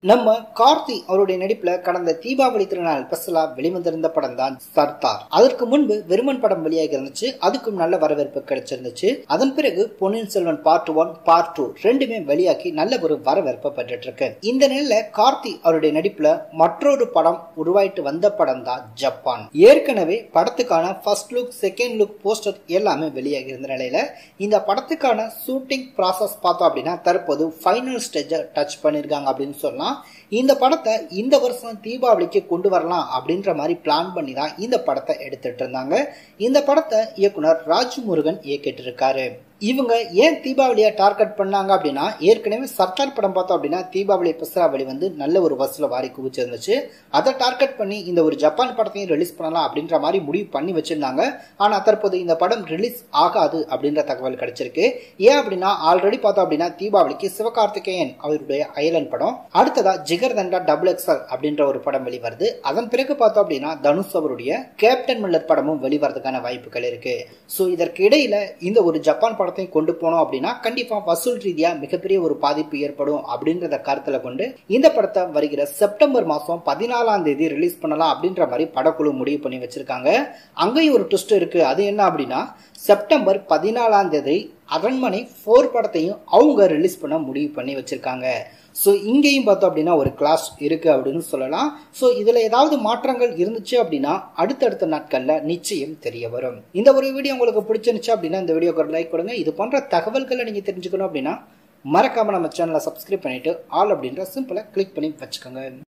நம்ம கார்த்தி அவருடைய நடிப்புல கடந்த தீபாவளி திருநாள் ஸ்பெஷலா வெளிவந்திருந்த படம் தான் சர்தார் அதற்கு முன்பு வெறுமன் படம் வெளியாகி இருந்துச்சு அதுக்கும் நல்ல வரவேற்பு கிடைச்சிருந்துச்சு அதன் பிறகு Ponniyin Selvan part one part two ரெண்டுமே வெளியாகி நல்ல ஒரு வரவேற்பை பெற்றுட்டு இருக்கு இந்த நிலையில கார்த்தி அவருடைய நடிப்புல மற்றொரு படம் உருவாயிட்டு வந்த படம் தான் ஜப்பான் ஏற்கனவே படத்துக்கான first look second look poster எல்லாமே வெளியாகி இருந்த நிலையில இந்த படத்துக்கான ஷூட்டிங் ப்ராசஸ் பார்த்தோம் அப்படின்னா தற்போது ஃபைனல் ஸ்டேஜை டச் பண்ணிருக்காங்க அப்படின்னு சொல்லலாம் இந்த படத்தை இந்த வருஷம் தீபாவளிக்கு கொண்டு வரலாம் அப்படின்ற மாதிரி பிளான் பண்ணி தான் இந்த படத்தை எடுத்துட்டு இருந்தாங்க இந்த படத்தை இயக்குனர் ராஜ்முருகன் இயக்கிட்டு இருக்காரு இவங்க ஏன் தீபாவளியை டார்கெட் பண்ணாங்க அப்படின்னா ஏற்கனவே சர்க்கார் படம் பார்த்தோம் அப்படின்னா தீபாவளி பெசரா வழி வந்து நல்ல ஒரு வசூல வாரி குவிச்சிருந்துச்சு அதை டார்கெட் பண்ணி இந்த ஒரு ஜப்பான் படத்தையும் ரிலீஸ் பண்ணலாம் அப்படின்ற மாதிரி முடிவு பண்ணி வச்சிருந்தாங்க ஆனா தற்போது இந்த படம் ரிலீஸ் ஆகாது அப்படின்ற தகவல் கிடைச்சிருக்கு ஏன் அப்படின்னா ஆல்ரெடி பார்த்தோம் அப்படின்னா தீபாவளிக்கு சிவகார்த்திகேயன் அவருடைய அயலன் படம் அடுத்ததா ஜிகர் தண்டா டபுள் எக்ஸல் அப்படின்ற ஒரு படம் வெளிவருது அதன் பிறகு பார்த்தோம் அப்படின்னா தனுஷ் அவருடைய கேப்டன் மில்லர் படமும் வெளிவரதுக்கான வாய்ப்புகள் இருக்கு ஸோ இதற்கு இடையில இந்த ஒரு ஜப்பான் படம் படத்தையும் கொண்டு போனோம் அப்படின்னா கண்டிப்பா வசூல் ரீதியா மிகப்பெரிய ஒரு பாதிப்பு ஏற்படும் அப்படின்றத கருத்துல கொண்டு இந்த படத்தை வருகிற செப்டம்பர் மாசம் பதினாலாம் தேதி ரிலீஸ் பண்ணலாம் அப்படின்ற மாதிரி படக்குழு முடிவு பண்ணி வச்சிருக்காங்க அங்கேயும் ஒரு ட்விஸ்ட் இருக்கு அது என்ன அப்படின்னா செப்டம்பர் பதினாலாம் தேதி அரண்மனை ஃபோர் படத்தையும் அவங்க ரிலீஸ் பண்ண முடிவு பண்ணி வச்சிருக்காங்க ஸோ இங்கேயும் பார்த்தோம் அப்படின்னா ஒரு கிளாஸ் இருக்கு அப்படின்னு சொல்லலாம் ஸோ இதில் ஏதாவது மாற்றங்கள் இருந்துச்சு அப்படின்னா அடுத்தடுத்த நாட்களில் நிச்சயம் தெரிய வரும் இந்த ஒரு வீடியோ உங்களுக்கு பிடிச்சிருந்துச்சு அப்படின்னா இந்த வீடியோக்கு ஒரு லைக் கொடுங்க இது போன்ற தகவல்களை நீங்கள் தெரிஞ்சுக்கணும் அப்படின்னா மறக்காம நம்ம சேனலை சப்ஸ்கிரைப் பண்ணிட்டு ஆல் அப்படின்ற சிம்பிளை கிளிக் பண்ணி வச்சுக்கோங்க